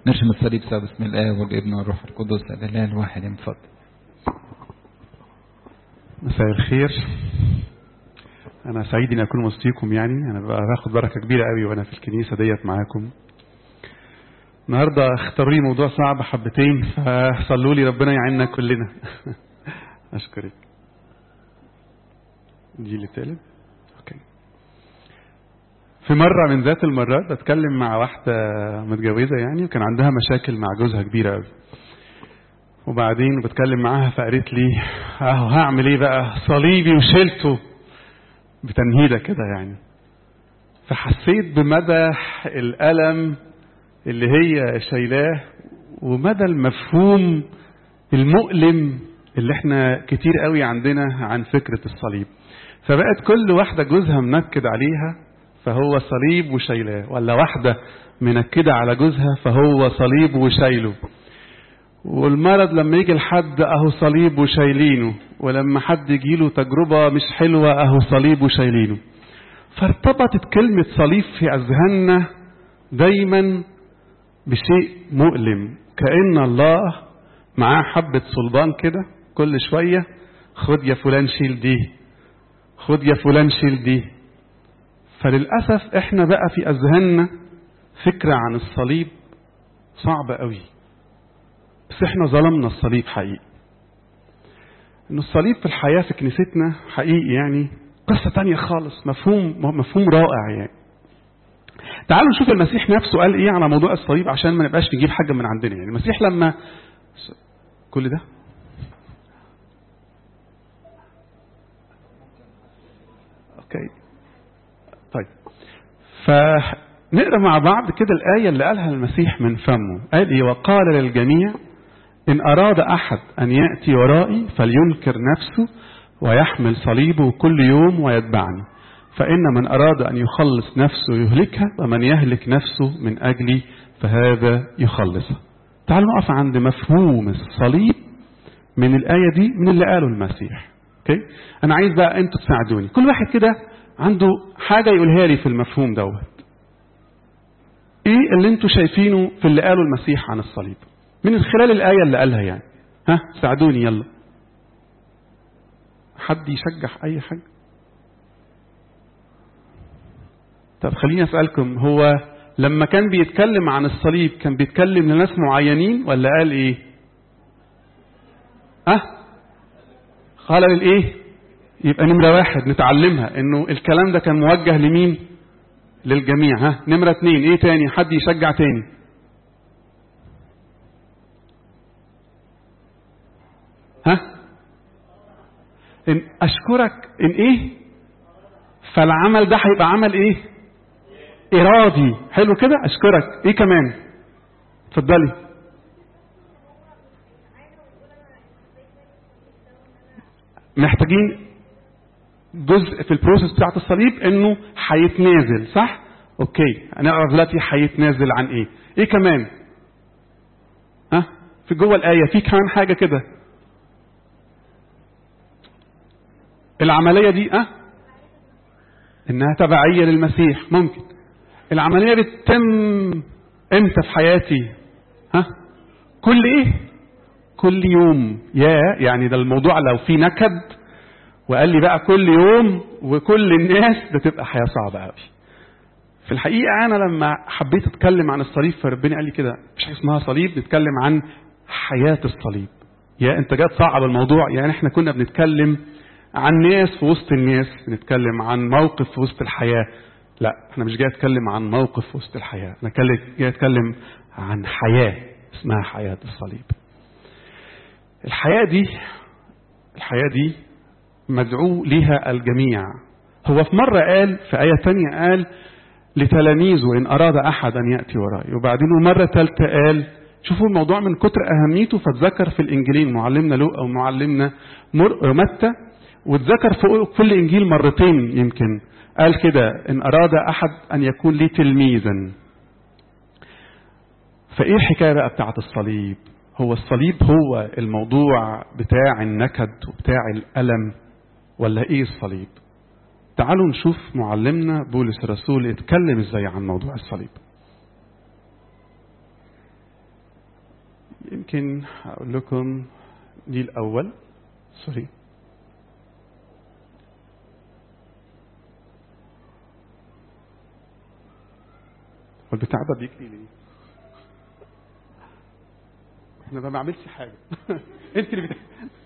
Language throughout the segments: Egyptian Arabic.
نرشم الصليب سوا بسم الله والابن والروح القدس الاله الواحد اتفضل مساء الخير انا سعيد اني اكون وسطيكم يعني انا بقى باخد بركه كبيره قوي وانا في الكنيسه ديت معاكم النهارده اختاروا لي موضوع صعب حبتين فصلوا لي ربنا يعيننا كلنا اشكرك دي اللي تالت اوكي في مرة من ذات المرات بتكلم مع واحدة متجوزة يعني وكان عندها مشاكل مع جوزها كبيرة قوي وبعدين بتكلم معاها فقالت لي اهو هعمل ايه بقى صليبي وشيلته بتنهيدة كده يعني فحسيت بمدى الألم اللي هي شايلاه ومدى المفهوم المؤلم اللي احنا كتير قوي عندنا عن فكرة الصليب فبقت كل واحدة جوزها منكد عليها فهو صليب وشايلاه ولا واحدة منكدة على جوزها فهو صليب وشايله والمرض لما يجي لحد اهو صليب وشايلينه ولما حد يجيله تجربة مش حلوة اهو صليب وشايلينه فارتبطت كلمة صليب في أذهاننا دايما بشيء مؤلم كأن الله معاه حبة صلبان كده كل شوية خد يا فلان شيل دي خد يا فلان شيل دي فللأسف احنا بقى في أذهاننا فكرة عن الصليب صعبة قوي بس احنا ظلمنا الصليب حقيقي ان الصليب في الحياة في كنيستنا حقيقي يعني قصة تانية خالص مفهوم مفهوم رائع يعني تعالوا نشوف المسيح نفسه قال ايه على موضوع الصليب عشان ما نبقاش نجيب حاجة من عندنا يعني المسيح لما كل ده اوكي طيب فنقرا مع بعض كده الآية اللي قالها المسيح من فمه قال ايه وقال للجميع إن أراد أحد أن يأتي ورائي فلينكر نفسه ويحمل صليبه كل يوم ويتبعني فإن من أراد أن يخلص نفسه يهلكها ومن يهلك نفسه من أجلي فهذا يخلصها تعالوا نقف عند مفهوم الصليب من الآية دي من اللي قاله المسيح أوكي؟ أنا عايز بقى أنتوا تساعدوني كل واحد كده عنده حاجة يقولها لي في المفهوم دوت إيه اللي أنتوا شايفينه في اللي قاله المسيح عن الصليب من خلال الآية اللي قالها يعني ها ساعدوني يلا حد يشجع أي حاجة طب خليني أسألكم هو لما كان بيتكلم عن الصليب كان بيتكلم لناس معينين ولا قال إيه أه قال للإيه يبقى نمرة واحد نتعلمها إنه الكلام ده كان موجه لمين للجميع ها نمرة اتنين إيه تاني حد يشجع تاني ها إن أشكرك إن إيه فالعمل ده هيبقى عمل إيه إرادي حلو كده أشكرك إيه كمان اتفضلي محتاجين جزء في البروسيس بتاعت الصليب انه هيتنازل صح اوكي هنعرف دلوقتي هيتنازل عن ايه ايه كمان ها في جوه الايه في كمان حاجه كده العملية دي أه؟ إنها تبعية للمسيح ممكن العملية بتتم إمتى في حياتي ها كل إيه كل يوم يا يعني ده الموضوع لو في نكد وقال لي بقى كل يوم وكل الناس ده تبقى حياة صعبة قوي في الحقيقة أنا لما حبيت أتكلم عن الصليب فربنا قال لي كده مش حاجة اسمها صليب نتكلم عن حياة الصليب يا أنت جات صعب الموضوع يعني إحنا كنا بنتكلم عن ناس في وسط الناس بنتكلم عن موقف في وسط الحياة لا احنا مش جاي اتكلم عن موقف في وسط الحياة انا جاي اتكلم عن حياة اسمها حياة الصليب الحياة دي الحياة دي مدعو لها الجميع هو في مرة قال في آية تانية قال لتلاميذه إن أراد أحد أن يأتي ورائي وبعدين مرة ثالثة قال شوفوا الموضوع من كتر أهميته فاتذكر في الإنجيلين معلمنا لوقا ومعلمنا متى واتذكر في كل انجيل مرتين يمكن قال كده ان اراد احد ان يكون لي تلميذا فايه الحكايه بقى بتاعه الصليب هو الصليب هو الموضوع بتاع النكد وبتاع الالم ولا ايه الصليب تعالوا نشوف معلمنا بولس الرسول اتكلم ازاي عن موضوع الصليب يمكن هقول لكم دي الأول سوري والبتاع ده بيجري ليه؟ احنا ما بعملش حاجة انت اللي بتاع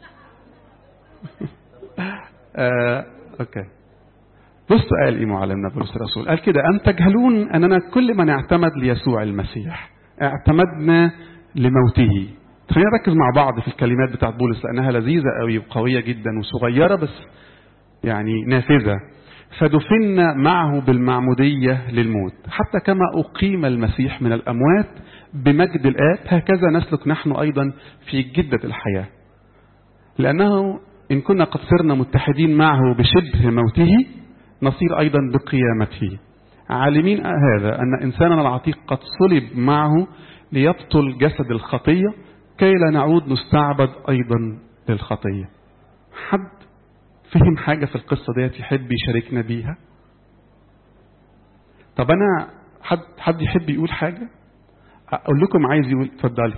آه، اوكي بص قال ايه معلمنا بولس الرسول قال كده ان تجهلون اننا كل من اعتمد ليسوع المسيح اعتمدنا لموته خلينا نركز مع بعض في الكلمات بتاعت بولس لانها لذيذه قوي وقويه جدا وصغيره بس يعني نافذه فدفنا معه بالمعموديه للموت حتى كما اقيم المسيح من الاموات بمجد الاب هكذا نسلك نحن ايضا في جده الحياه لانه ان كنا قد صرنا متحدين معه بشبه موته نصير ايضا بقيامته عالمين هذا ان انساننا العتيق قد صلب معه ليبطل جسد الخطيه كي لا نعود نستعبد ايضا للخطيه حد فهم حاجه في القصه ديت يحب يشاركنا بيها طب انا حد حد يحب يقول حاجه اقول لكم عايز يقول اتفضلي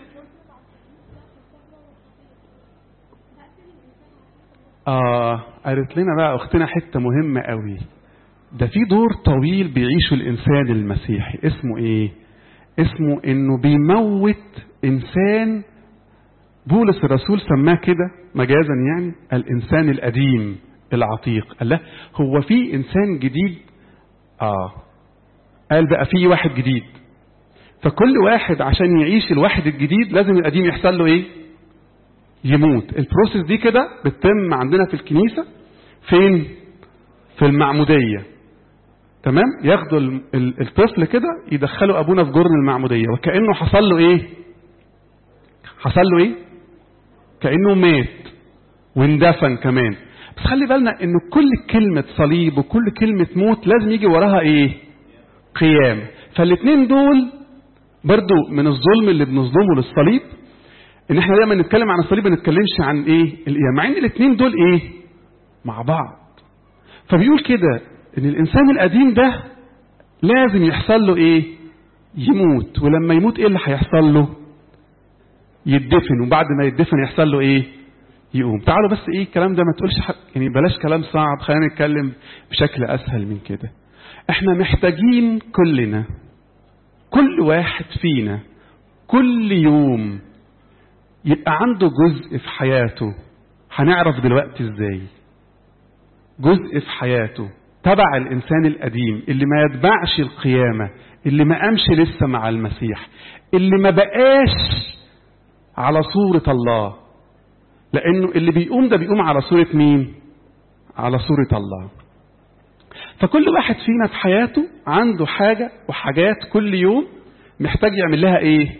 آه قالت لنا بقى أختنا حتة مهمة قوي ده في دور طويل بيعيشه الإنسان المسيحي اسمه إيه؟ اسمه إنه بيموت إنسان بولس الرسول سماه كده مجازا يعني الإنسان القديم العتيق قال لا هو في إنسان جديد آه قال بقى في واحد جديد فكل واحد عشان يعيش الواحد الجديد لازم القديم يحصل له إيه؟ يموت البروسيس دي كده بتتم عندنا في الكنيسة فين في المعمودية تمام ياخدوا الطفل كده يدخلوا ابونا في جرن المعمودية وكأنه حصل له ايه حصل له ايه كأنه مات واندفن كمان بس خلي بالنا ان كل كلمة صليب وكل كلمة موت لازم يجي وراها ايه قيام فالاتنين دول برضو من الظلم اللي بنظلمه للصليب ان احنا دايما نتكلم عن الصليب ما نتكلمش عن ايه القيامه مع ان الاثنين دول ايه مع بعض فبيقول كده ان الانسان القديم ده لازم يحصل له ايه يموت ولما يموت ايه اللي هيحصل له يدفن وبعد ما يدفن يحصل له ايه يقوم تعالوا بس ايه الكلام ده ما تقولش حق يعني بلاش كلام صعب خلينا نتكلم بشكل اسهل من كده احنا محتاجين كلنا كل واحد فينا كل يوم يبقى عنده جزء في حياته هنعرف دلوقتي ازاي جزء في حياته تبع الانسان القديم اللي ما يتبعش القيامه اللي ما قامش لسه مع المسيح اللي ما بقاش على صوره الله لانه اللي بيقوم ده بيقوم على صوره مين على صوره الله فكل واحد فينا في حياته عنده حاجه وحاجات كل يوم محتاج يعمل لها ايه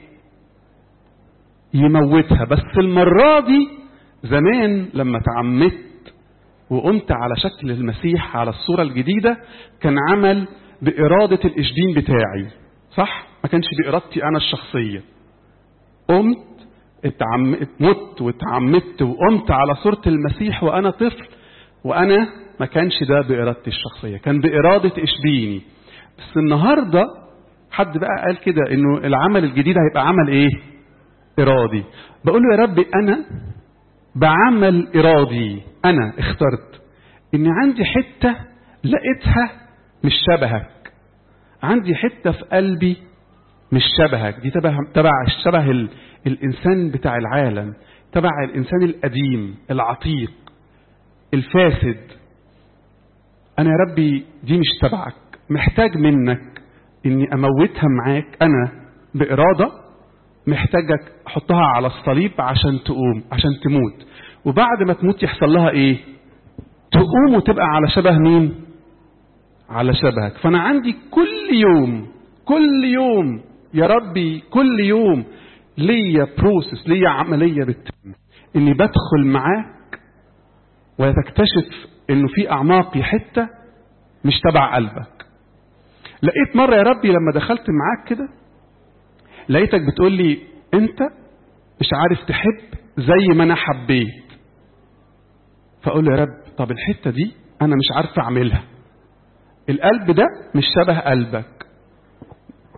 يموتها بس المرة دي زمان لما تعمدت وقمت على شكل المسيح على الصورة الجديدة كان عمل بإرادة الإشدين بتاعي صح؟ ما كانش بإرادتي أنا الشخصية قمت اتعمدت مت واتعمدت وقمت على صورة المسيح وأنا طفل وأنا ما كانش ده بإرادتي الشخصية كان بإرادة إشبيني بس النهاردة حد بقى قال كده إنه العمل الجديد هيبقى عمل إيه؟ إرادي بقول له يا رب أنا بعمل إرادي أنا اخترت إن عندي حتة لقيتها مش شبهك عندي حتة في قلبي مش شبهك دي تبع تبع الشبه ال... الإنسان بتاع العالم تبع الإنسان القديم العتيق الفاسد أنا يا ربي دي مش تبعك محتاج منك إني أموتها معاك أنا بإرادة محتاجك احطها على الصليب عشان تقوم عشان تموت وبعد ما تموت يحصل لها ايه تقوم وتبقى على شبه مين على شبهك فانا عندي كل يوم كل يوم يا ربي كل يوم ليا بروسس ليا عملية بتتم اني بدخل معاك وتكتشف انه في اعماقي حتة مش تبع قلبك لقيت مرة يا ربي لما دخلت معاك كده لقيتك بتقول لي انت مش عارف تحب زي ما انا حبيت فاقول له يا رب طب الحته دي انا مش عارف اعملها القلب ده مش شبه قلبك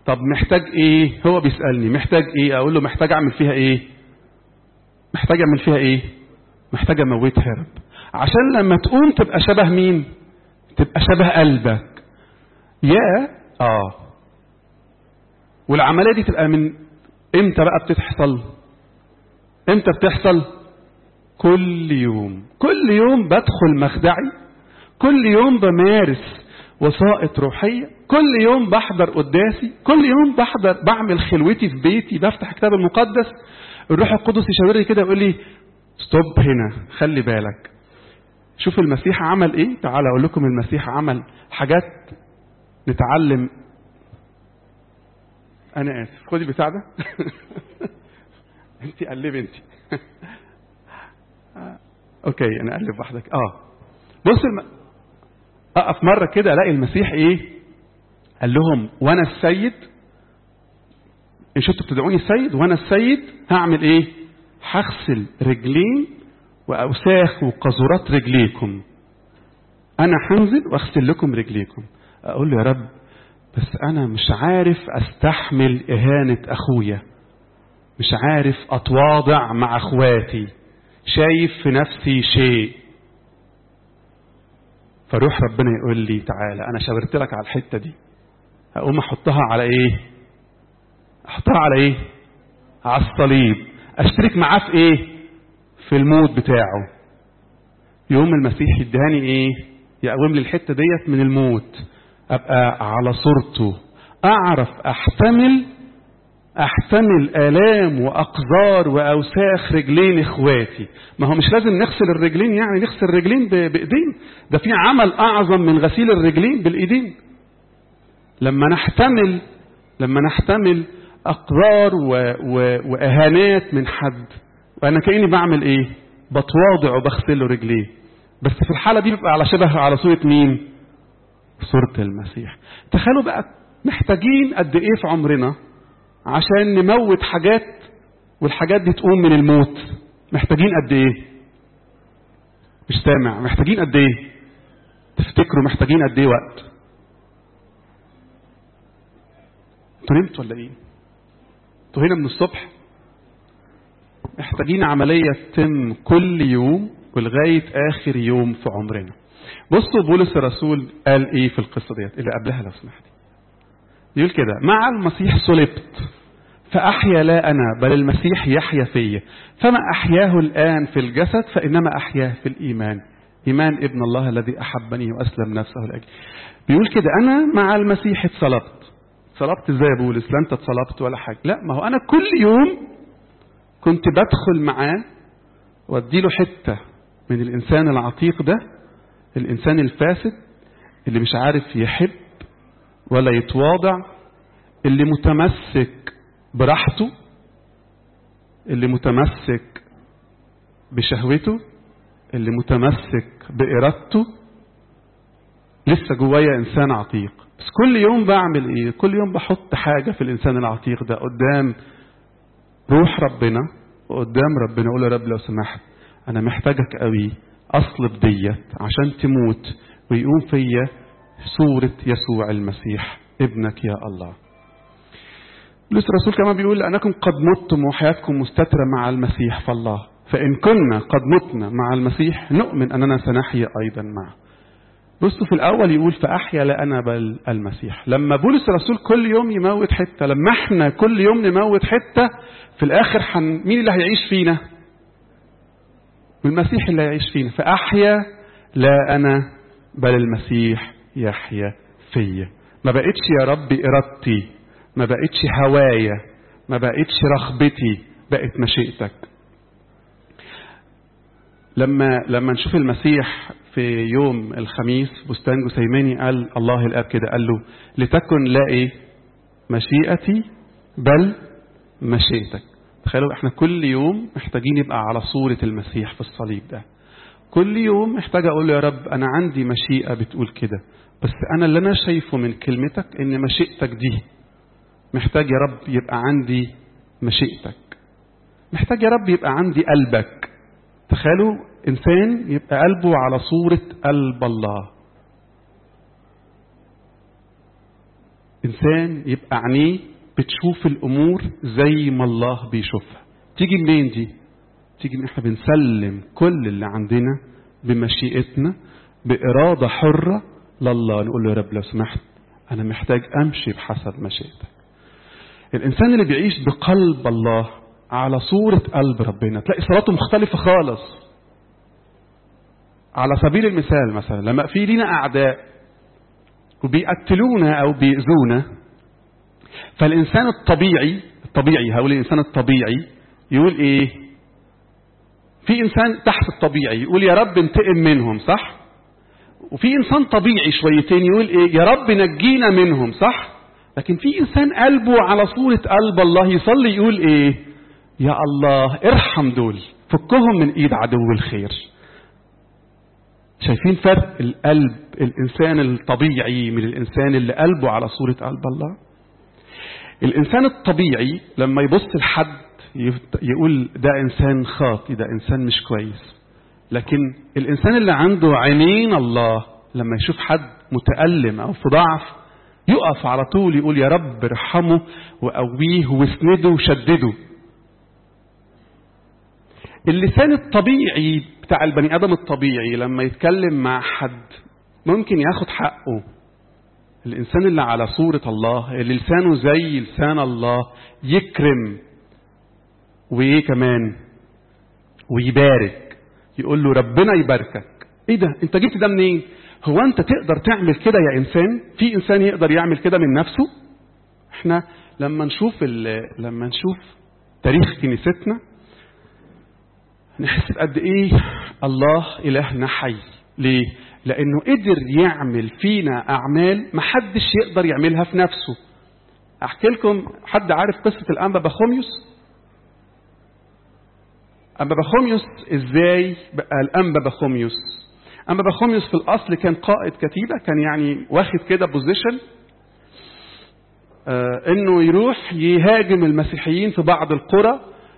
طب محتاج ايه هو بيسألني محتاج ايه اقول له محتاج اعمل فيها ايه محتاج اعمل فيها ايه محتاج اموتها يا رب عشان لما تقوم تبقى شبه مين تبقى شبه قلبك يا اه والعملية دي تبقى من امتى بقى بتحصل امتى بتحصل كل يوم كل يوم بدخل مخدعي كل يوم بمارس وسائط روحية كل يوم بحضر قداسي كل يوم بحضر بعمل خلوتي في بيتي بفتح الكتاب المقدس الروح القدس يشاور لي كده يقول لي ستوب هنا خلي بالك شوف المسيح عمل ايه تعال اقول لكم المسيح عمل حاجات نتعلم انا اسف خدي بتاع ده انت قلبي انت اوكي انا اقلب وحدك اه بص الم... اقف مره كده الاقي المسيح ايه قال لهم وانا السيد ان شئتوا بتدعوني السيد وانا السيد هعمل ايه هغسل رجلين واوساخ وقذورات رجليكم انا هنزل واغسل لكم رجليكم اقول له يا رب بس انا مش عارف استحمل اهانه اخويا مش عارف اتواضع مع اخواتي شايف في نفسي شيء فروح ربنا يقول لي تعالى انا شاورت لك على الحته دي اقوم احطها على ايه احطها على ايه على الصليب اشترك معاه في ايه في الموت بتاعه يوم المسيح يدهاني ايه يقوم لي الحته ديت من الموت ابقى على صورته اعرف احتمل احتمل الام واقذار واوساخ رجلين اخواتي ما هو مش لازم نغسل الرجلين يعني نغسل الرجلين بايدين ده في عمل اعظم من غسيل الرجلين بالايدين لما نحتمل لما نحتمل اقذار و... و... واهانات من حد وانا كاني بعمل ايه بتواضع وبغسل له رجليه بس في الحاله دي بيبقى على شبه على صوره مين صوره المسيح تخيلوا بقى محتاجين قد ايه في عمرنا عشان نموت حاجات والحاجات دي تقوم من الموت محتاجين قد ايه مش سامع محتاجين قد ايه تفتكروا محتاجين قد ايه وقت انتوا نمتوا ولا ايه انتوا هنا من الصبح محتاجين عملية تتم كل يوم ولغاية آخر يوم في عمرنا بصوا بولس الرسول قال ايه في القصة ديت اللي قبلها لو سمحتي يقول كده مع المسيح صلبت فأحيا لا أنا بل المسيح يحيا فيا فما أحياه الآن في الجسد فإنما أحياه في الإيمان إيمان ابن الله الذي أحبني وأسلم نفسه لأجلي بيقول كده أنا مع المسيح اتصلبت اتصلبت ازاي يا بولس لا انت اتصلبت ولا حاجة لا ما هو أنا كل يوم كنت بدخل معاه واديله حتة من الإنسان العتيق ده الإنسان الفاسد اللي مش عارف يحب ولا يتواضع اللي متمسك براحته اللي متمسك بشهوته اللي متمسك بإرادته لسه جوايا إنسان عتيق بس كل يوم بعمل إيه كل يوم بحط حاجة في الإنسان العتيق ده قدام روح ربنا وقدام ربنا أقول يا رب لو سمحت أنا محتاجك قوي أصلب ديت عشان تموت ويقوم فيا صورة يسوع المسيح ابنك يا الله لسه الرسول كمان بيقول لأنكم قد متم وحياتكم مستترة مع المسيح فالله فإن كنا قد متنا مع المسيح نؤمن أننا سنحيا أيضا معه بصوا في الأول يقول فأحيا لا أنا بل المسيح لما بولس الرسول كل يوم يموت حتة لما احنا كل يوم نموت حتة في الآخر حن... مين اللي هيعيش فينا المسيح اللي هيعيش فينا فأحيا لا أنا بل المسيح يحيا فيا ما بقتش يا رب إرادتي ما بقتش هوايا ما بقتش رغبتي بقت مشيئتك لما لما نشوف المسيح في يوم الخميس بستان جثيماني قال الله الاب كده قال له لتكن لا ايه مشيئتي بل مشيئتك تخيلوا احنا كل يوم محتاجين يبقى على صورة المسيح في الصليب ده كل يوم محتاج اقول له يا رب انا عندي مشيئة بتقول كده بس انا اللي انا شايفه من كلمتك ان مشيئتك دي محتاج يا رب يبقى عندي مشيئتك محتاج يا رب يبقى عندي قلبك تخيلوا انسان يبقى قلبه على صورة قلب الله إنسان يبقى عينيه بتشوف الأمور زي ما الله بيشوفها تيجي منين دي تيجي ان احنا بنسلم كل اللي عندنا بمشيئتنا بإرادة حرة لله نقول له يا رب لو سمحت أنا محتاج أمشي بحسب مشيئتك الإنسان اللي بيعيش بقلب الله على صورة قلب ربنا تلاقي صلاته مختلفة خالص على سبيل المثال مثلا لما في لينا أعداء وبيقتلونا أو بيأذونا فالإنسان الطبيعي الطبيعي هقول الإنسان الطبيعي يقول إيه في إنسان تحت الطبيعي يقول يا رب انتقم منهم صح وفي إنسان طبيعي شويتين يقول إيه يا رب نجينا منهم صح لكن في إنسان قلبه على صورة قلب الله يصلي يقول إيه يا الله ارحم دول فكهم من إيد عدو الخير شايفين فرق القلب الإنسان الطبيعي من الإنسان اللي قلبه على صورة قلب الله الإنسان الطبيعي لما يبص لحد يقول ده إنسان خاطي ده إنسان مش كويس لكن الإنسان اللي عنده عينين الله لما يشوف حد متألم أو في ضعف يقف على طول يقول يا رب ارحمه وقويه واسنده وشدده اللسان الطبيعي بتاع البني آدم الطبيعي لما يتكلم مع حد ممكن ياخد حقه الإنسان اللي على صورة الله اللي لسانه زي لسان الله يكرم وإيه كمان ويبارك يقول له ربنا يباركك ايه ده انت جبت ده منين هو انت تقدر تعمل كده يا انسان في انسان يقدر يعمل كده من نفسه احنا لما نشوف لما نشوف تاريخ كنيستنا نحس قد ايه الله الهنا حي ليه لانه قدر يعمل فينا اعمال محدش يقدر يعملها في نفسه احكي لكم حد عارف قصه الانبا بخوميوس أنبا بخوميوس إزاي بقى الأنبا بخوميوس أنبا بخوميوس في الأصل كان قائد كتيبة كان يعني واخد كده بوزيشن آه إنه يروح يهاجم المسيحيين في بعض القرى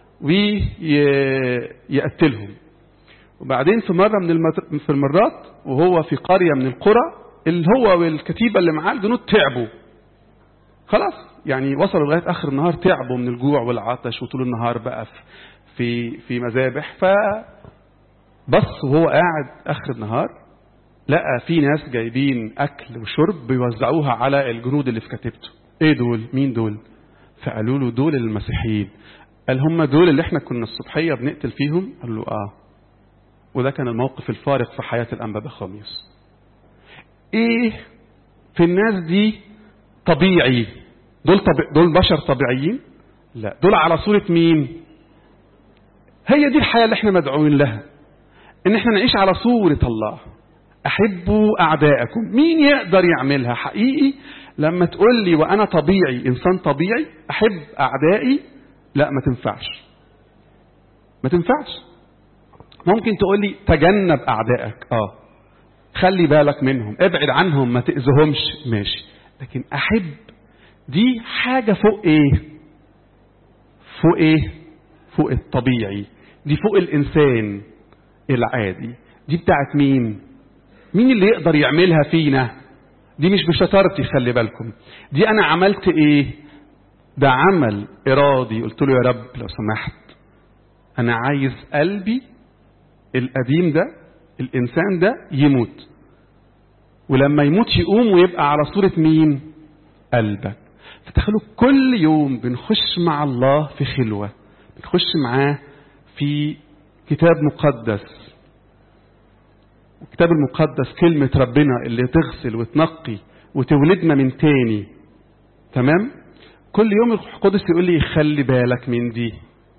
ويقتلهم وبعدين في مرة من المت... في المرات وهو في قرية من القرى اللي هو والكتيبة اللي معاه الجنود تعبوا خلاص يعني وصلوا لغاية آخر النهار تعبوا من الجوع والعطش وطول النهار بقى في في في مذابح فبص وهو قاعد اخر النهار لقى في ناس جايبين اكل وشرب بيوزعوها على الجنود اللي في كتيبته ايه دول مين دول فقالوا له دول المسيحيين قال هم دول اللي احنا كنا الصبحيه بنقتل فيهم قال له اه وده كان الموقف الفارق في حياه الانبا بخوميوس ايه في الناس دي طبيعي دول طبي... دول بشر طبيعيين لا دول على صوره مين هي دي الحياة اللي احنا مدعوين لها ان احنا نعيش على صورة الله احبوا اعداءكم مين يقدر يعملها حقيقي لما تقول لي وانا طبيعي انسان طبيعي احب اعدائي لا ما تنفعش ما تنفعش ممكن تقول لي تجنب اعدائك اه خلي بالك منهم ابعد عنهم ما تأذهمش ماشي لكن احب دي حاجة فوق ايه فوق ايه فوق الطبيعي دي فوق الإنسان العادي دي بتاعت مين مين اللي يقدر يعملها فينا دي مش بشطارتي خلي بالكم دي أنا عملت إيه ده عمل إرادي قلت له يا رب لو سمحت أنا عايز قلبي القديم ده الإنسان ده يموت ولما يموت يقوم ويبقى على صورة مين قلبك فتخيلوا كل يوم بنخش مع الله في خلوه بنخش معاه في كتاب مقدس الكتاب المقدس كلمة ربنا اللي تغسل وتنقي وتولدنا من تاني تمام كل يوم الروح القدس يقول لي خلي بالك من دي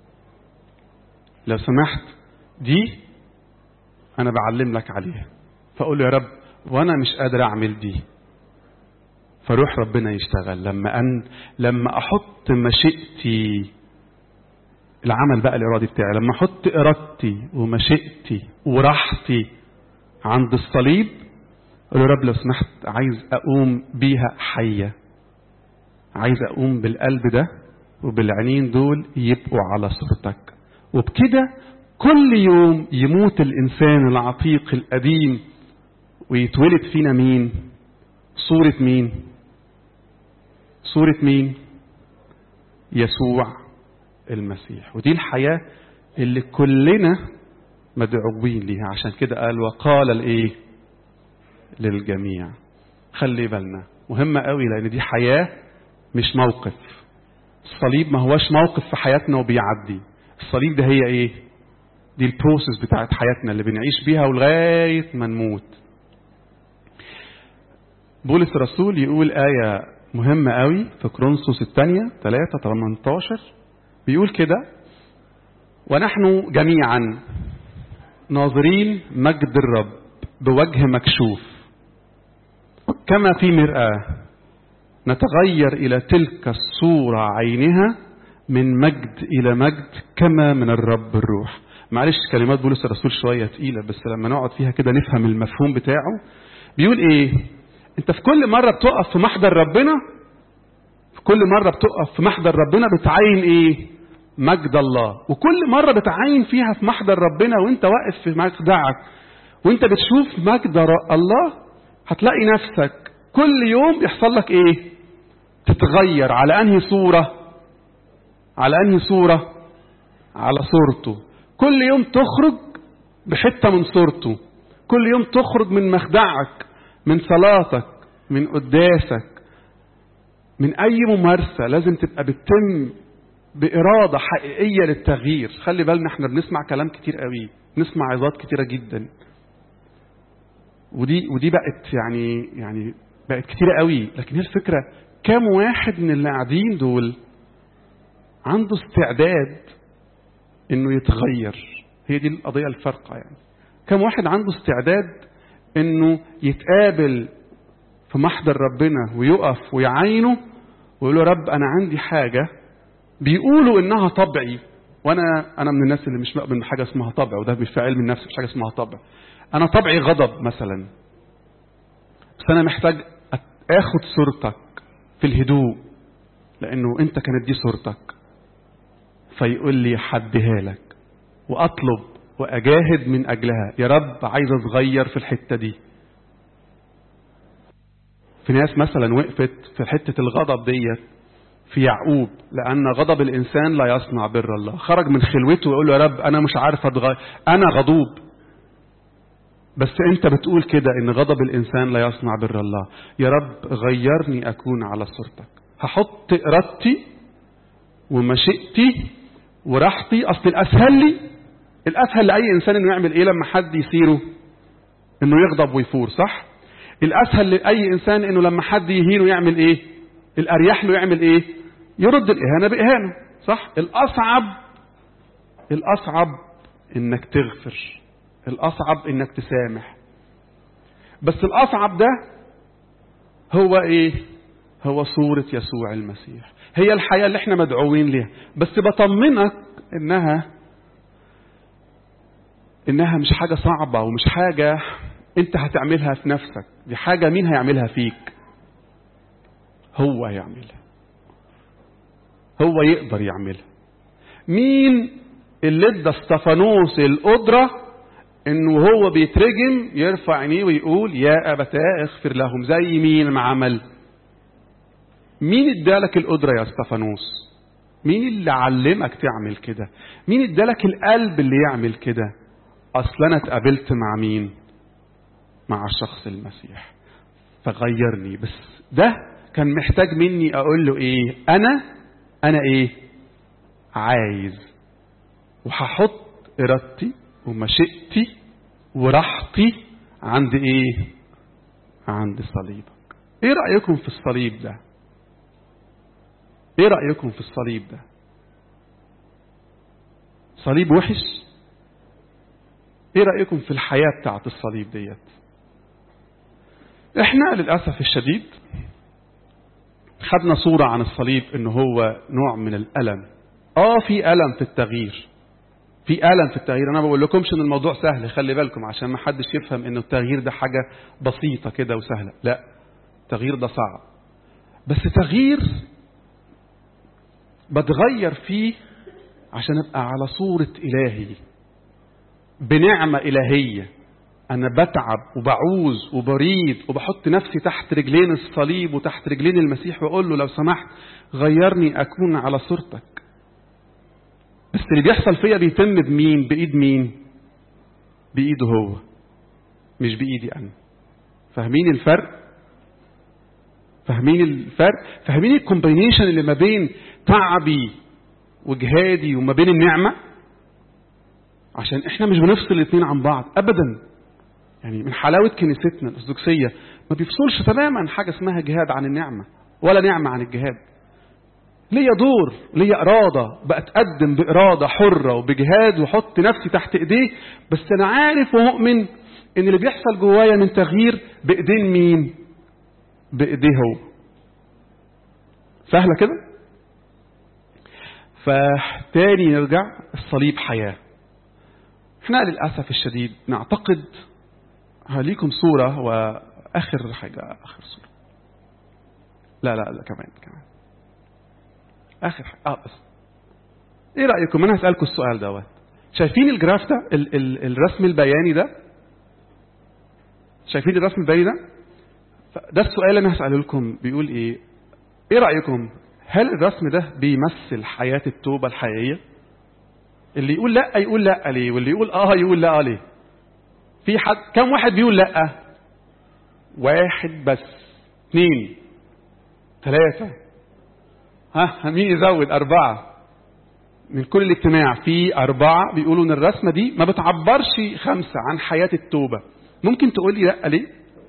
لو سمحت دي انا بعلم لك عليها فاقول له يا رب وانا مش قادر اعمل دي فروح ربنا يشتغل لما ان لما احط مشيئتي العمل بقى الإرادي بتاعي لما أحط إرادتي ومشيئتي وراحتي عند الصليب أقول يا رب لو سمحت عايز أقوم بيها حية عايز أقوم بالقلب ده وبالعينين دول يبقوا على صورتك وبكده كل يوم يموت الإنسان العتيق القديم ويتولد فينا مين صورة مين صورة مين يسوع المسيح ودي الحياة اللي كلنا مدعوين ليها عشان كده قال وقال الايه للجميع خلي بالنا مهمة قوي لان دي حياة مش موقف الصليب ما هوش موقف في حياتنا وبيعدي الصليب ده هي ايه دي البروسيس بتاعت حياتنا اللي بنعيش بيها ولغاية ما نموت بولس الرسول يقول آية مهمة قوي في كرونسوس الثانية 3 18 بيقول كده ونحن جميعا ناظرين مجد الرب بوجه مكشوف كما في مرآة نتغير إلى تلك الصورة عينها من مجد إلى مجد كما من الرب الروح معلش كلمات بولس الرسول شوية تقيلة بس لما نقعد فيها كده نفهم المفهوم بتاعه بيقول ايه انت في كل مرة بتقف في محضر ربنا في كل مرة بتقف في محضر ربنا بتعين ايه مجد الله وكل مرة بتعين فيها في محضر ربنا وانت واقف في مخدعك وانت بتشوف مجد الله هتلاقي نفسك كل يوم يحصل لك ايه تتغير على انهي صورة على انهي صورة على صورته كل يوم تخرج بحتة من صورته كل يوم تخرج من مخدعك من صلاتك من قداسك من اي ممارسة لازم تبقى بتتم بإرادة حقيقية للتغيير خلي بالنا احنا بنسمع كلام كتير قوي نسمع عظات كتيرة جدا ودي ودي بقت يعني يعني بقت كتيرة قوي لكن هي الفكرة كام واحد من اللي قاعدين دول عنده استعداد انه يتغير هي دي القضية الفارقة يعني كم واحد عنده استعداد انه يتقابل في محضر ربنا ويقف ويعينه ويقول له رب انا عندي حاجة بيقولوا انها طبعي وانا انا من الناس اللي مش مؤمن بحاجة اسمها طبع وده مش في علم النفس مش حاجة اسمها طبع انا طبعي غضب مثلا بس انا محتاج اخد صورتك في الهدوء لانه انت كانت دي صورتك فيقول لي حدها لك واطلب واجاهد من اجلها يا رب عايز اتغير في الحته دي في ناس مثلا وقفت في حته الغضب ديت في يعقوب لان غضب الانسان لا يصنع بر الله خرج من خلوته ويقول له يا رب انا مش عارف اتغير انا غضوب بس انت بتقول كده ان غضب الانسان لا يصنع بر الله يا رب غيرني اكون على صورتك هحط ارادتي ومشيئتي وراحتي اصل الاسهل لي الاسهل لاي انسان انه يعمل ايه لما حد يثيره انه يغضب ويفور صح الاسهل لاي انسان انه لما حد يهينه يعمل ايه الاريح له يعمل ايه يرد الاهانه باهانه صح الاصعب الاصعب انك تغفر الاصعب انك تسامح بس الاصعب ده هو ايه هو صورة يسوع المسيح هي الحياة اللي احنا مدعوين ليها بس بطمنك انها انها مش حاجة صعبة ومش حاجة انت هتعملها في نفسك دي حاجة مين هيعملها فيك هو هيعملها هو يقدر يعملها مين اللي ادى استفانوس القدرة انه هو بيترجم يرفع عينيه ويقول يا ابتاه اغفر لهم زي مين ما عمل مين ادالك القدرة يا استفانوس مين اللي علمك تعمل كده مين ادالك القلب اللي يعمل كده اصل انا اتقابلت مع مين مع شخص المسيح فغيرني بس ده كان محتاج مني اقول له ايه انا انا ايه عايز وهحط ارادتي ومشيئتي وراحتي عند ايه عند صليبك ايه رأيكم في الصليب ده ايه رأيكم في الصليب ده صليب وحش ايه رأيكم في الحياة بتاعت الصليب ديت احنا للأسف الشديد خدنا صورة عن الصليب انه هو نوع من الألم اه في ألم في التغيير في ألم في التغيير انا بقول لكمش ان الموضوع سهل خلي بالكم عشان ما حدش يفهم انه التغيير ده حاجة بسيطة كده وسهلة لا التغيير ده صعب بس تغيير بتغير فيه عشان ابقى على صورة إلهي بنعمة إلهية انا بتعب وبعوز وبريد وبحط نفسي تحت رجلين الصليب وتحت رجلين المسيح واقول له لو سمحت غيرني اكون على صورتك بس اللي بيحصل فيا بيتم بمين بايد مين بايده هو مش بايدي انا فاهمين الفرق فاهمين الفرق فاهمين الكومبينيشن اللي ما بين تعبي وجهادي وما بين النعمه عشان احنا مش بنفصل الاثنين عن بعض ابدا يعني من حلاوه كنيستنا الارثوذكسيه ما بيفصلش تماما حاجه اسمها جهاد عن النعمه ولا نعمه عن الجهاد ليا دور ليا اراده بتقدم باراده حره وبجهاد واحط نفسي تحت ايديه بس انا عارف ومؤمن ان اللي بيحصل جوايا من تغيير بايدين مين بايديه هو سهله كده فتاني نرجع الصليب حياه احنا للاسف الشديد نعتقد هليكم صوره واخر حاجه اخر صوره لا لا لا كمان كمان اخر حاجه اه بس ايه رايكم انا هسالكم السؤال دوت شايفين الجراف ده ال ال الرسم البياني ده شايفين الرسم البياني ده ده السؤال اللي انا هساله لكم بيقول ايه ايه رايكم هل الرسم ده بيمثل حياه التوبه الحقيقيه اللي يقول لا يقول لا ليه واللي يقول اه يقول لا ليه في حد كم واحد بيقول لا واحد بس اثنين ثلاثة ها مين يزود أربعة من كل الاجتماع في أربعة بيقولوا إن الرسمة دي ما بتعبرش خمسة عن حياة التوبة ممكن تقول لي لا ليه؟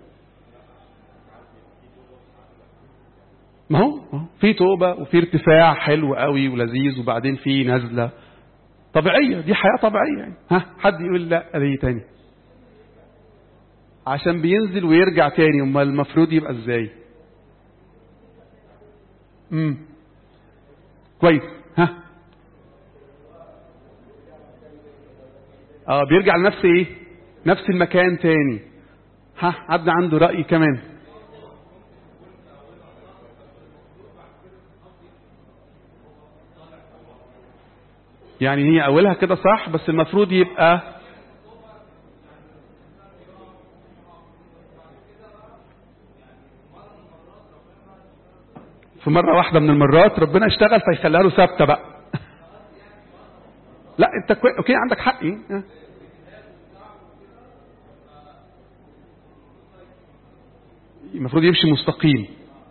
ما هو ما هو في توبة وفي ارتفاع حلو قوي ولذيذ وبعدين في نزلة طبيعية دي حياة طبيعية يعني ها حد يقول لا ليه تاني عشان بينزل ويرجع تاني امال المفروض يبقى ازاي امم كويس ها اه بيرجع لنفس ايه نفس المكان تاني ها حد عنده رأي كمان يعني هي اولها كده صح بس المفروض يبقى في مرة واحدة من المرات ربنا اشتغل فيخليها له ثابتة بقى لا انت كوي... اوكي عندك حق إيه؟ المفروض يمشي مستقيم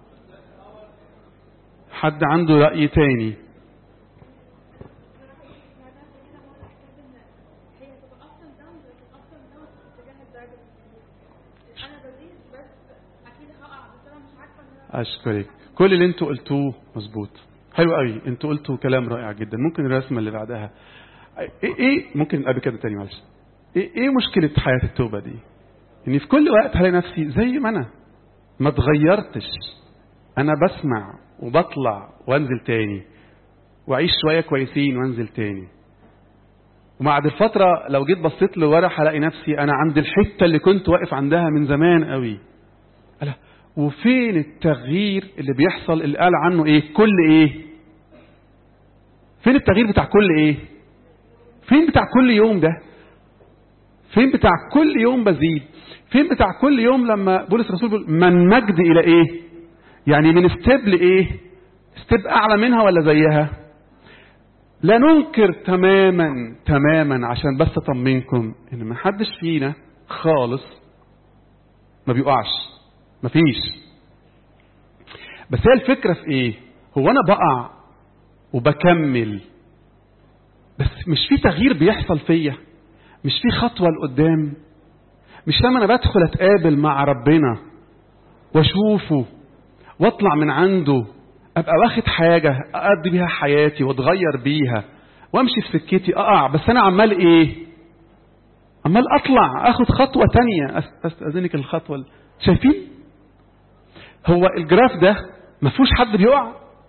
حد عنده رأي تاني أشكرك كل اللي انتوا قلتوه مظبوط حلو قوي انتوا قلتوا كلام رائع جدا ممكن الرسمة اللي بعدها ايه ايه ممكن قبل كده تاني معلش ايه ايه مشكلة حياة التوبة دي اني في كل وقت هلاقي نفسي زي ما انا ما اتغيرتش انا بسمع وبطلع وانزل تاني واعيش شوية كويسين وانزل تاني وبعد الفترة لو جيت بصيت لورا هلاقي نفسي انا عند الحتة اللي كنت واقف عندها من زمان قوي ألا وفين التغيير اللي بيحصل اللي قال عنه ايه كل ايه فين التغيير بتاع كل ايه فين بتاع كل يوم ده فين بتاع كل يوم بزيد فين بتاع كل يوم لما بولس الرسول بيقول من مجد الى ايه يعني من ستيب لايه ستيب اعلى منها ولا زيها لا ننكر تماما تماما عشان بس اطمنكم ان ما حدش فينا خالص ما بيقعش مفيش بس هي الفكرة في ايه هو انا بقع وبكمل بس مش في تغيير بيحصل فيا مش في خطوة لقدام مش لما انا بدخل اتقابل مع ربنا واشوفه واطلع من عنده ابقى واخد حاجة اقضي بيها حياتي واتغير بيها وامشي في سكتي اقع بس انا عمال ايه عمال اطلع اخد خطوة تانية استاذنك الخطوة شايفين هو الجراف ده ما فيهوش حد بيقع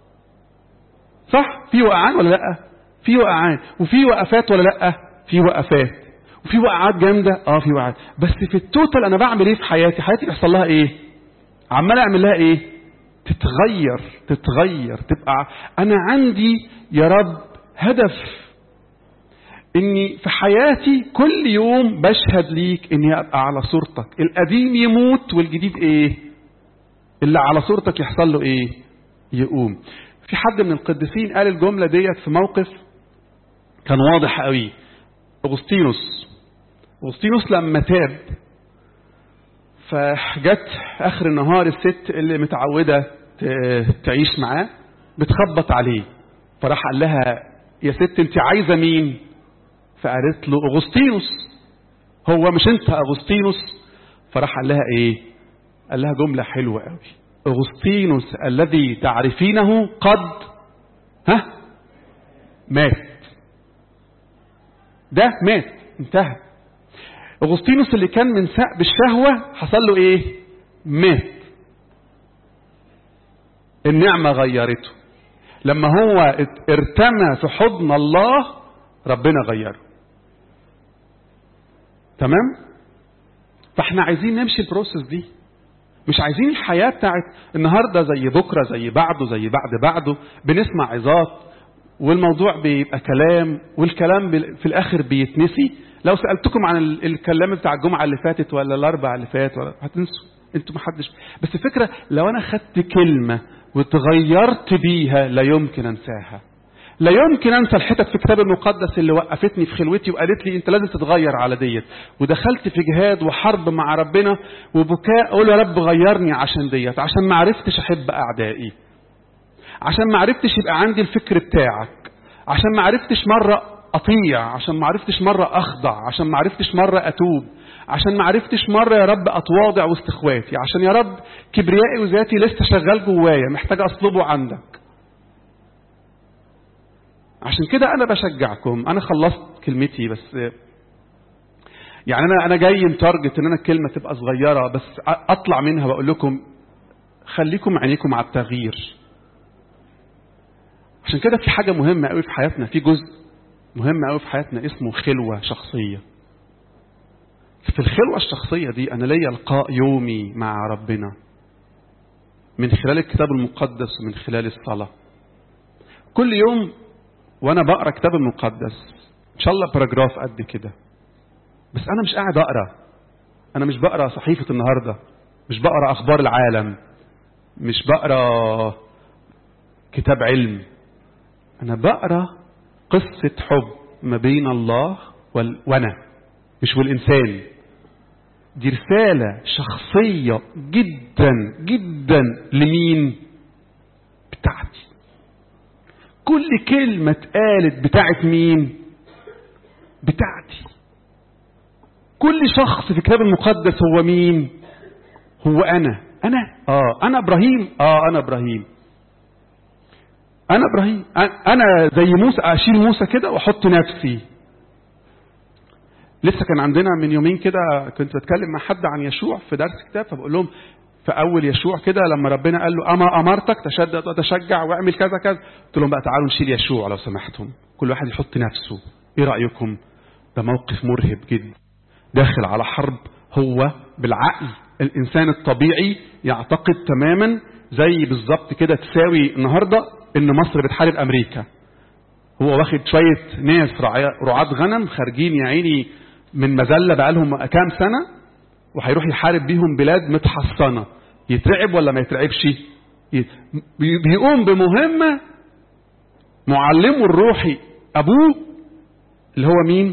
صح في وقعان ولا لا في وقعان وفي وقفات ولا لا في وقفات وفي وقعات جامده اه في وقعات بس في التوتال انا بعمل ايه في حياتي حياتي بيحصل لها ايه عمال اعمل لها ايه تتغير تتغير تبقى انا عندي يا رب هدف اني في حياتي كل يوم بشهد ليك اني ابقى على صورتك القديم يموت والجديد ايه اللي على صورتك يحصل له ايه يقوم في حد من القديسين قال الجملة ديت في موقف كان واضح قوي اغسطينوس اغسطينوس لما تاب فجت اخر النهار الست اللي متعودة تعيش معاه بتخبط عليه فراح قال لها يا ست انت عايزة مين فقالت له اغسطينوس هو مش انت اغسطينوس فراح قال لها ايه قال لها جملة حلوة قوي اغسطينوس الذي تعرفينه قد ها مات ده مات انتهى اغسطينوس اللي كان من سقب الشهوة حصل له ايه مات النعمة غيرته لما هو ارتمى في حضن الله ربنا غيره تمام فاحنا عايزين نمشي البروسيس دي مش عايزين الحياة بتاعت النهاردة زي بكرة زي بعده زي بعد بعده بنسمع عظات والموضوع بيبقى كلام والكلام في الآخر بيتنسي لو سألتكم عن الكلام بتاع الجمعة اللي فاتت ولا الأربع اللي فات ولا هتنسوا انتوا محدش بس الفكرة لو أنا خدت كلمة وتغيرت بيها لا يمكن أنساها لا يمكن انسى الحتت في الكتاب المقدس اللي وقفتني في خلوتي وقالت لي انت لازم تتغير على ديت ودخلت في جهاد وحرب مع ربنا وبكاء اقول يا رب غيرني عشان ديت عشان ما عرفتش احب اعدائي عشان ما عرفتش يبقى عندي الفكر بتاعك عشان ما عرفتش مرة اطيع عشان ما عرفتش مرة اخضع عشان ما عرفتش مرة اتوب عشان ما عرفتش مرة يا رب اتواضع واستخواتي عشان يا رب كبريائي وذاتي لسه شغال جوايا محتاج اصلبه عندك عشان كده انا بشجعكم انا خلصت كلمتي بس يعني انا انا جاي متارجت ان انا الكلمه تبقى صغيره بس اطلع منها واقول لكم خليكم عينيكم على التغيير عشان كده في حاجه مهمه قوي في حياتنا في جزء مهم قوي في حياتنا اسمه خلوه شخصيه في الخلوه الشخصيه دي انا ليا لقاء يومي مع ربنا من خلال الكتاب المقدس ومن خلال الصلاه كل يوم وانا بقرا كتاب المقدس ان شاء الله باراجراف قد كده بس انا مش قاعد اقرا انا مش بقرا صحيفه النهارده مش بقرا اخبار العالم مش بقرا كتاب علم انا بقرا قصه حب ما بين الله وال... وانا مش والانسان دي رساله شخصيه جدا جدا لمين بتاعتي كل كلمة اتقالت بتاعت مين بتاعتي كل شخص في الكتاب المقدس هو مين هو أنا أنا آه أنا إبراهيم آه أنا إبراهيم أنا إبراهيم أنا زي موسى أشيل موسى كده وأحط نفسي لسه كان عندنا من يومين كده كنت بتكلم مع حد عن يشوع في درس كتاب فبقول لهم في اول يشوع كده لما ربنا قال له اما امرتك تشدد وتشجع واعمل كذا كذا قلت لهم بقى تعالوا نشيل يشوع لو سمحتم كل واحد يحط نفسه ايه رايكم ده موقف مرهب جدا داخل على حرب هو بالعقل الانسان الطبيعي يعتقد تماما زي بالظبط كده تساوي النهارده ان مصر بتحارب امريكا هو واخد شويه ناس رعاة غنم خارجين يا عيني من مذله بقالهم كام سنه وهيروح يحارب بيهم بلاد متحصنه يترعب ولا ما يترعبش بيقوم بمهمة معلمه الروحي أبوه اللي هو مين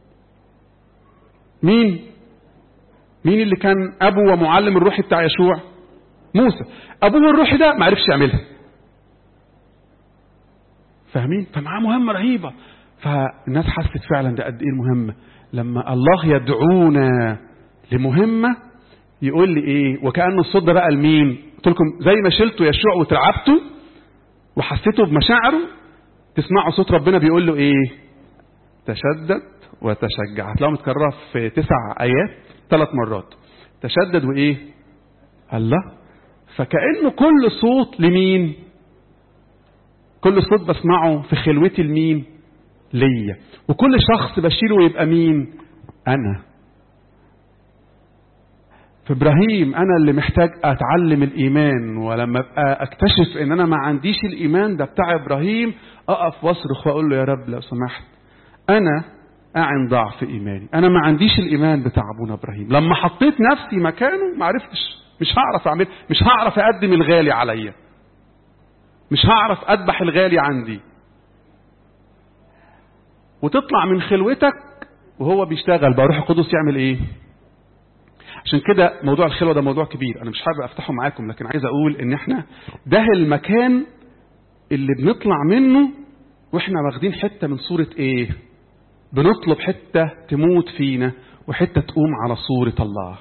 مين مين اللي كان أبو ومعلم الروحي بتاع يشوع موسى أبوه الروحي ده ما عرفش يعملها فاهمين فمعاه مهمة رهيبة فالناس حست فعلا ده قد ايه المهمة لما الله يدعونا لمهمة يقول لي ايه وكأن الصوت ده بقى لمين قلت لكم زي ما شلتوا يشوع وترعبتوا وحسيتوا بمشاعره تسمعوا صوت ربنا بيقول له ايه تشدد وتشجع هتلاقوها متكررة في تسع آيات ثلاث مرات تشدد وإيه الله فكأنه كل صوت لمين كل صوت بسمعه في خلوتي لمين ليا وكل شخص بشيله يبقى مين أنا في إبراهيم أنا اللي محتاج أتعلم الإيمان ولما أبقى أكتشف إن أنا ما عنديش الإيمان ده بتاع إبراهيم أقف واصرخ وأقول له يا رب لو سمحت أنا أعن ضعف إيماني أنا ما عنديش الإيمان بتاع أبونا إبراهيم لما حطيت نفسي مكانه ما عرفتش مش هعرف أعمل مش هعرف أقدم الغالي عليا مش هعرف أذبح الغالي عندي وتطلع من خلوتك وهو بيشتغل بقى روح القدس يعمل ايه عشان كده موضوع الخلوه ده موضوع كبير انا مش حابب افتحه معاكم لكن عايز اقول ان احنا ده المكان اللي بنطلع منه واحنا واخدين حته من صوره ايه بنطلب حته تموت فينا وحته تقوم على صوره الله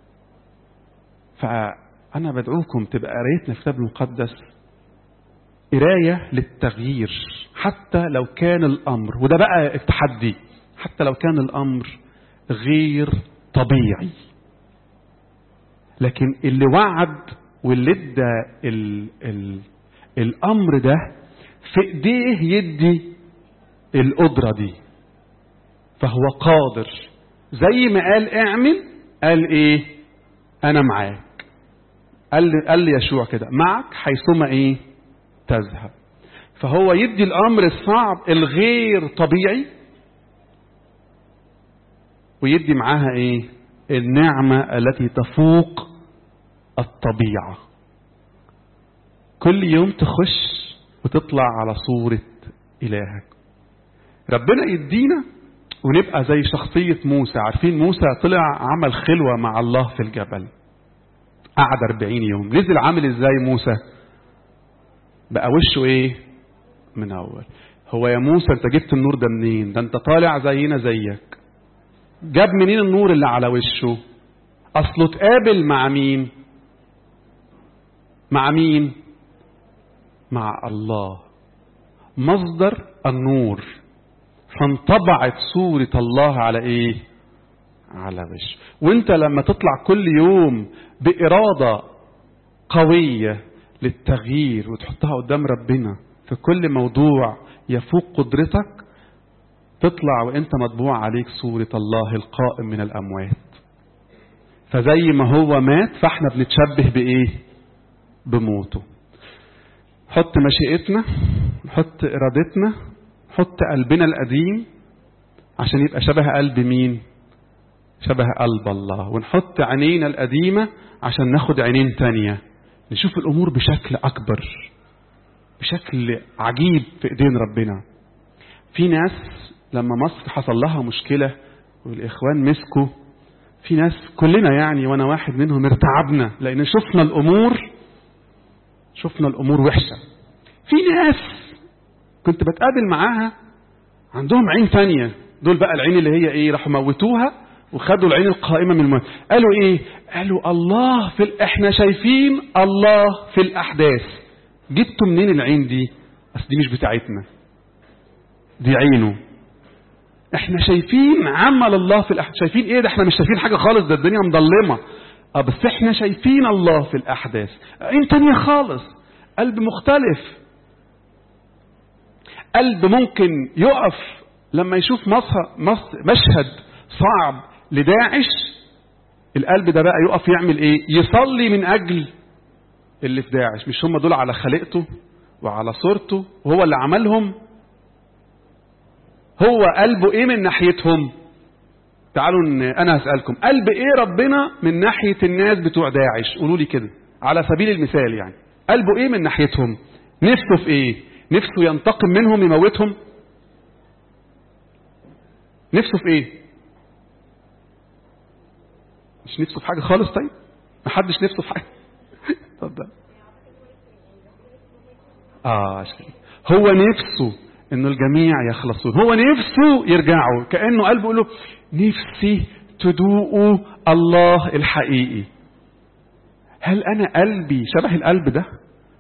فانا بدعوكم تبقى قرايتنا في الكتاب المقدس قرايه للتغيير حتى لو كان الامر وده بقى التحدي حتى لو كان الامر غير طبيعي لكن اللي وعد واللي ادى ال ال الامر ده في ايديه يدي القدره دي فهو قادر زي ما قال اعمل قال ايه انا معاك قال قال لي يشوع كده معك حيثما ايه تذهب فهو يدي الامر الصعب الغير طبيعي ويدي معاها ايه النعمه التي تفوق الطبيعه كل يوم تخش وتطلع على صوره الهك ربنا يدينا ونبقى زي شخصية موسى عارفين موسى طلع عمل خلوة مع الله في الجبل قعد 40 يوم نزل عامل ازاي موسى بقى وشه ايه من اول هو يا موسى انت جبت النور ده منين ده انت طالع زينا زيك جاب منين النور اللي على وشه اصله اتقابل مع مين مع مين مع الله مصدر النور فانطبعت صورة الله على ايه على وشه وانت لما تطلع كل يوم بإرادة قوية للتغيير وتحطها قدام ربنا في كل موضوع يفوق قدرتك تطلع وانت مطبوع عليك صورة الله القائم من الأموات فزي ما هو مات فاحنا بنتشبه بإيه بموته حط مشيئتنا نحط إرادتنا نحط قلبنا القديم عشان يبقى شبه قلب مين شبه قلب الله ونحط عينينا القديمة عشان ناخد عينين تانية نشوف الأمور بشكل أكبر بشكل عجيب في إيدين ربنا في ناس لما مصر حصل لها مشكلة والإخوان مسكوا في ناس كلنا يعني وأنا واحد منهم ارتعبنا لأن شفنا الأمور شفنا الأمور وحشة في ناس كنت بتقابل معاها عندهم عين تانية دول بقى العين اللي هي ايه راحوا موتوها وخدوا العين القائمة من الموت قالوا ايه قالوا الله في ال... احنا شايفين الله في الأحداث جبتوا منين العين دي بس دي مش بتاعتنا دي عينه احنا شايفين عمل الله في الأحداث شايفين ايه ده احنا مش شايفين حاجة خالص ده الدنيا مظلمة اه بس احنا شايفين الله في الأحداث عين تانية خالص قلب مختلف قلب ممكن يقف لما يشوف مصر مصر مشهد صعب لداعش القلب ده بقى يقف يعمل ايه يصلي من اجل اللي في داعش مش هم دول على خلقته وعلى صورته وهو اللي عملهم هو قلبه ايه من ناحيتهم تعالوا إن انا هسألكم قلب ايه ربنا من ناحية الناس بتوع داعش قولوا لي كده على سبيل المثال يعني قلبه ايه من ناحيتهم نفسه في ايه نفسه ينتقم منهم يموتهم نفسه في ايه مش نفسه في حاجة خالص طيب محدش نفسه في حاجة اتفضل اه عشان هو نفسه انه الجميع يخلصون هو نفسه يرجعوا كأنه قلبه يقول له نفسي تدوقوا الله الحقيقي هل انا قلبي شبه القلب ده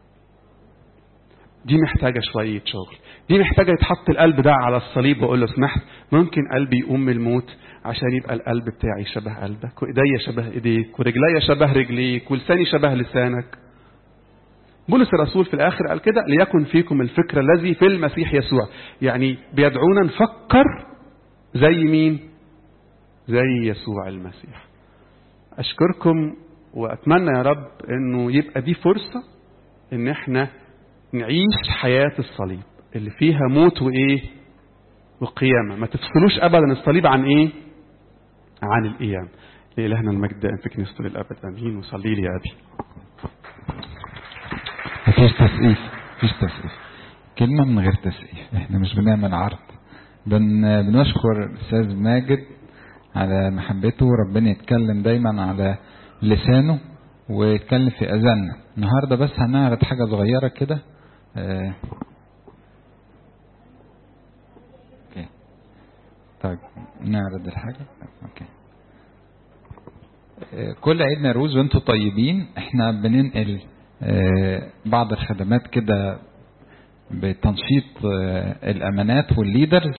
دي محتاجة شوية شغل دي محتاجة يتحط القلب ده على الصليب وأقول له سمحت ممكن قلبي يقوم من الموت عشان يبقى القلب بتاعي شبه قلبك وإيديا شبه إيديك ورجليا شبه رجليك ولساني شبه لسانك بولس الرسول في الآخر قال كده ليكن فيكم الفكر الذي في المسيح يسوع يعني بيدعونا نفكر زي مين زي يسوع المسيح أشكركم وأتمنى يا رب أنه يبقى دي فرصة أن احنا نعيش حياة الصليب اللي فيها موت وإيه والقيامة ما تفصلوش أبدا الصليب عن إيه عن القيام لإلهنا المجد دائم في كنيسته للأبد أمين وصلي لي يا أبي مفيش تسقيف مفيش تسقيف كلمة من غير تسقيف احنا مش بنعمل عرض بن بنشكر الأستاذ ماجد على محبته ربنا يتكلم دايما على لسانه ويتكلم في أذاننا النهاردة بس هنعرض حاجة صغيرة كده اه اوكي طيب نعرض الحاجة اوكي اه كل عيد نيروز وانتم طيبين احنا بننقل اه بعض الخدمات كده بتنشيط الامانات والليدرز